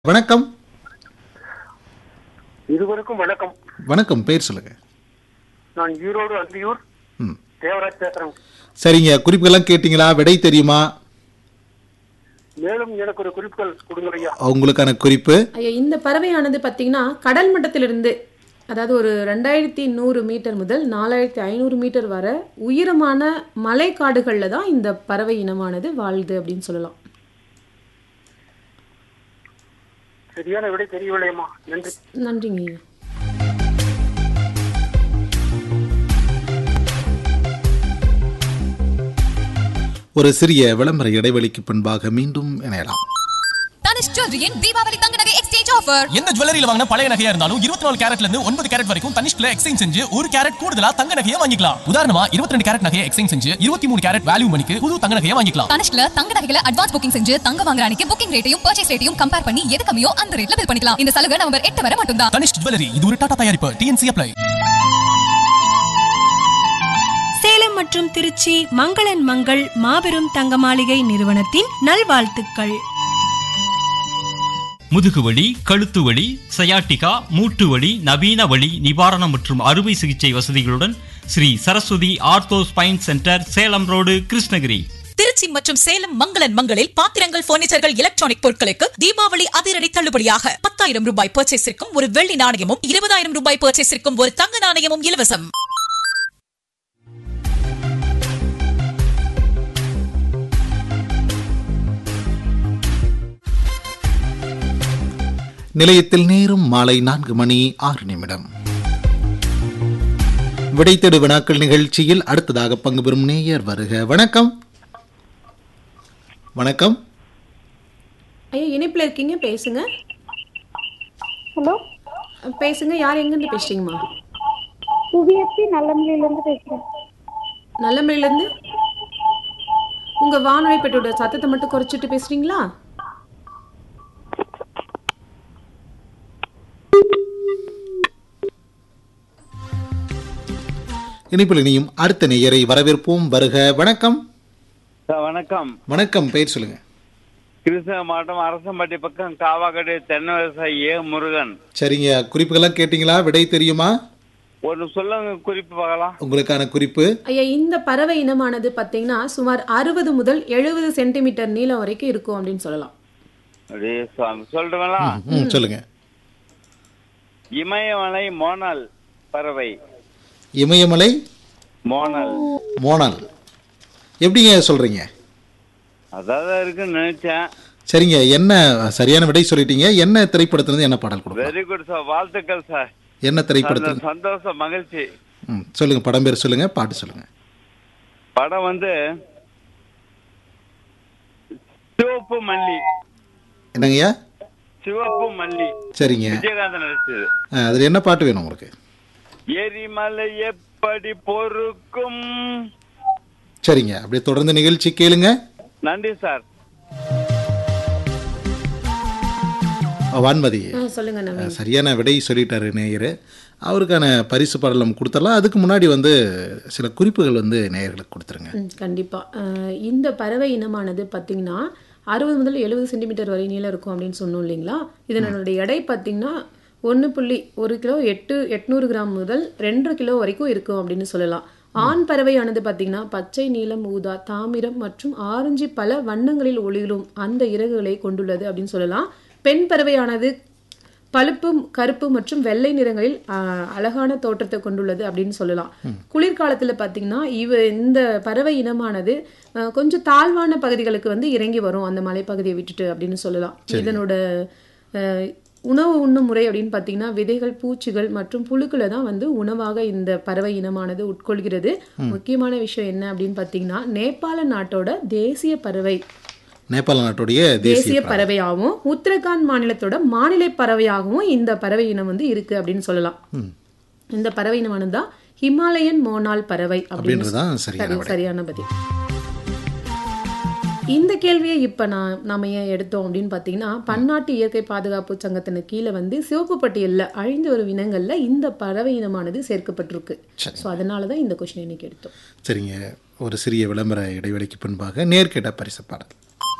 வணக்கம் இருவருக்கும் வணக்கம் வணக்கம் பேர் சொல்லுங்க நான் ஈரோடு அந்தியூர் ம் தேவராஜ் பேசுறேன் சரிங்க குறிப்புகள்லாம் கேட்டிங்களா விடை தெரியுமா மேலும் எனக்கு ஒரு குறிப்புகள் கொடுங்க ஐயா உங்களுக்கான குறிப்பு ஐயா இந்த பறவையானது பார்த்தீங்கன்னா கடல் மட்டத்திலிருந்து அதாவது ஒரு ரெண்டாயிரத்தி நூறு மீட்டர் முதல் நாலாயிரத்தி ஐநூறு மீட்டர் வரை உயரமான மலைக்காடுகளில் தான் இந்த பறவை இனமானது வாழுது அப்படின்னு சொல்லலாம் சரியான விடை தெரியவில்லையம்மா நன்றி நன்றிங்க ஐயா ஒரு சிறிய விளம்பர இடைவெளிக்கு பின்பாக மீண்டும் இணையலாம் தனுஷ் ஜுவல்லரியின் தீபாவளி தங்க நகை எக்ஸ்சேஞ்ச் ஆஃபர் எந்த ஜுவல்லரியில வாங்கின பழைய நகையா இருந்தாலும் இருபத்தி நாலு கேரட்ல இருந்து ஒன்பது கேரட் வரைக்கும் தனிஷ்ல எக்ஸ்சேஞ்ச் செஞ்சு ஒரு கேரட் கூடுதலா தங்க நகையை வாங்கிக்கலாம் உதாரணமா இருபத்தி ரெண்டு கேரட் நகையை எக்ஸ்சேஞ்ச் செஞ்சு இருபத்தி மூணு கேரட் வேல்யூ மணிக்கு புது தங்க நகையை வாங்கிக்கலாம் தனுஷ்ல தங்க நகைகளை அட்வான்ஸ் புக்கிங் செஞ்சு தங்க வாங்குற அன்னைக்கு புக்கிங் ரேட்டையும் பர்ச்சேஸ் ரேட்டையும் கம்பேர் பண்ணி எது கம்மியோ அந்த ரேட்ல பில் பண்ணிக்கலாம் இந்த சலுகை நவம்பர் எட்டு வரை மட்டும்தான் தனிஷ் ஜுவல்லரி இது ஒரு டாடா தயாரிப்பு டிஎன்சி அப்ளை சேலம் மற்றும் திருச்சி மங்களன் மங்கள் மாபெரும் தங்க மாளிகை நிறுவனத்தின் நல்வாழ்த்துக்கள் முதுகுவலி கழுத்து வலி சயாட்டிகா மூட்டு வலி நவீன வலி நிவாரணம் மற்றும் அறுவை சிகிச்சை வசதிகளுடன் Sri Saraswathi ortho spine centre Salem road Krishnagiri Trichy மற்றும் சேலம் மங்களன் மங்களில் பாத்திரங்கள் பர்னிச்சர்கள் எலக்ட்ரானிக் பொருட்களுக்கு தீபாவளி அதிரடி தள்ளுபடியாக பத்தாயிரம் ரூபாய் பர்ச்சேஸிற்கும் ஒரு வெள்ளி நாணயமும் இருபதாயிரம் ரூபாய் பர்ச்சேஸிற்கும் ஒரு தங்க நாணயமும் இலவசம் நிலையத்தில் நேரம் மாலை நான்கு மணி ஆறு நிமிடம் விடைத்தெடு வினாக்கள் நிகழ்ச்சியில் அடுத்ததாக பங்கு பெறும் நேயர் வருக வணக்கம் வணக்கம் ஐயா இணைப்பில் இருக்கீங்க பேசுங்க ஹலோ பேசுங்க யார் எங்கேருந்து பேசுறீங்கம்மா புவியத்தி நல்லமலையிலேருந்து பேசுகிறேன் நல்லமலையிலேருந்து உங்கள் வானொலி பெட்டோட சத்தத்தை மட்டும் குறைச்சிட்டு பேசுறீங்களா இணைப்பில் இனியும் அடுத்த நேயரை வரவேற்போம் வருக வணக்கம் சார் வணக்கம் வணக்கம் பெயர் சொல்லுங்க கிருஷ்ணகிரி மாவட்டம் அரசம்பட்டி பக்கம் காவாக்கடை தென்னை விவசாயி ஏ முருகன் சரிங்க குறிப்புகள்லாம் கேட்டிங்களா விடை தெரியுமா ஒன்று சொல்லுங்க குறிப்பு பார்க்கலாம் உங்களுக்கான குறிப்பு ஐயா இந்த பறவை இனமானது பார்த்தீங்கன்னா சுமார் அறுபது முதல் எழுபது சென்டிமீட்டர் நீளம் வரைக்கும் இருக்கும் அப்படின்னு சொல்லலாம் அப்படியே சுவாமி சொல்லிட்டுங்களா ம் சொல்லுங்க இமயமலை மோனல் பறவை இமயமலை மோனல் மோனல் எப்படிங்க சொல்றீங்க அதாவது இருக்குன்னு நினைச்சேன் சரிங்க என்ன சரியான விடை சொல்லிட்டீங்க என்ன திரைப்படத்திலிருந்து என்ன பாடல் கொடுக்கலாம் வெரி குட் சார் வாழ்த்துக்கள் சார் என்ன திரைப்படத்தில் சந்தோ- சந்தோஷம் மகிழ்ச்சி ம் சொல்லுங்க படம் பேர் சொல்லுங்க பாட்டு சொல்லுங்க படம் வந்து சிவப்பு மல்லி என்னங்கய்யா சிவப்பு மல்லி சரிங்க விஜயகாந்த் நடிச்சது ஆ, அதுல என்ன பாட்டு வேணும் உங்களுக்கு எரிமலை எப்படி பொறுக்கும் சரிங்க அப்படியே தொடர்ந்து நிகழ்ச்சி கேளுங்க நன்றி சார் ஆ, வான்மதி ஆ, சொல்லுங்க ஆ, நவீன் சரியான விடை சொல்லிட்டாரு நேயர் அவருக்கான பரிசு பாடல் நம்ம கொடுத்துடலாம் அதுக்கு முன்னாடி வந்து சில குறிப்புகள் வந்து நேயர்களுக்கு கொடுத்துருங்க ம், கண்டிப்பா அஹ், இந்த பறவை இனமானது பார்த்தீங்கன்னா அறுபது முதல் எழுபது சென்டிமீட்டர் வரை நீளம் இருக்கும் அப்படின்னு சொன்னோம் இல்லைங்களா இதனுடைய எடை பார்த்தீங்கன்னா ஒன்று புள்ளி ஒரு கிலோ எட்டு எட்நூறு கிராம் முதல் ரெண்டரை கிலோ வரைக்கும் இருக்கும் அப்படின்னு சொல்லலாம் ஆண் பறவையானது பார்த்தீங்கன்னா பச்சை நீலம் ஊதா தாமிரம் மற்றும் ஆரஞ்சு பல வண்ணங்களில் ஒளிரும் அந்த இறகுகளை கொண்டுள்ளது அப்படின்னு சொல்லலாம் பெண் பறவையானது பழுப்பு கருப்பு மற்றும் வெள்ளை நிறங்களில் ஆஹ், அழகான தோற்றத்தை கொண்டுள்ளது அப்படின்னு சொல்லலாம் குளிர்காலத்துல பாத்தீங்கன்னா இவ இந்த பறவை இனமானது ஆஹ், கொஞ்சம் தாழ்வான பகுதிகளுக்கு வந்து இறங்கி வரும் அந்த மலைப்பகுதியை விட்டுட்டு அப்படின்னு சொல்லலாம் இதனோட ஆஹ், உணவு உண்ணும் முறை அப்படின்னு பார்த்தீங்கன்னா விதைகள் பூச்சிகள் மற்றும் புழுக்களை தான் வந்து உணவாக இந்த பறவை இனமானது உட்கொள்கிறது முக்கியமான விஷயம் என்ன அப்படின்னு பார்த்தீங்கன்னா நேபாள நாட்டோட தேசிய பறவை நேபாள நாட்டுடைய தேசிய தேசிய பறவையாகவும் உத்தரகாண்ட் மாநிலத்தோட மாநில பறவையாகவும் இந்த பறவை இனம் வந்து இருக்கு அப்படின்னு சொல்லலாம் இந்த பறவை இனமானது தான் ஹிமாலயன் மோனால் பறவை அப்படின்னு அப்படின்றதுதான் சரியான சரி, விடை. சரியான பதில் இந்த கேள்வியை இப்ப நான் நாம ஏன் எடுத்தோம் அப்படின்னு பாத்தீங்கன்னா பன்னாட்டு இயற்கை பாதுகாப்பு சங்கத்தின் கீழே வந்து சிவப்பு பட்டியல்ல அழிந்து வரும் இனங்கள்ல இந்த பறவை இனமானது சேர்க்கப்பட்டிருக்கு சரி. ஸோ அதனாலதான் இந்த கொஸ்டின் இன்னைக்கு எடுத்தோம் சரிங்க ஒரு சிறிய விளம்பர இடைவெளிக்கு பின்பாக நேர்கிட்ட பரிசு பாடல்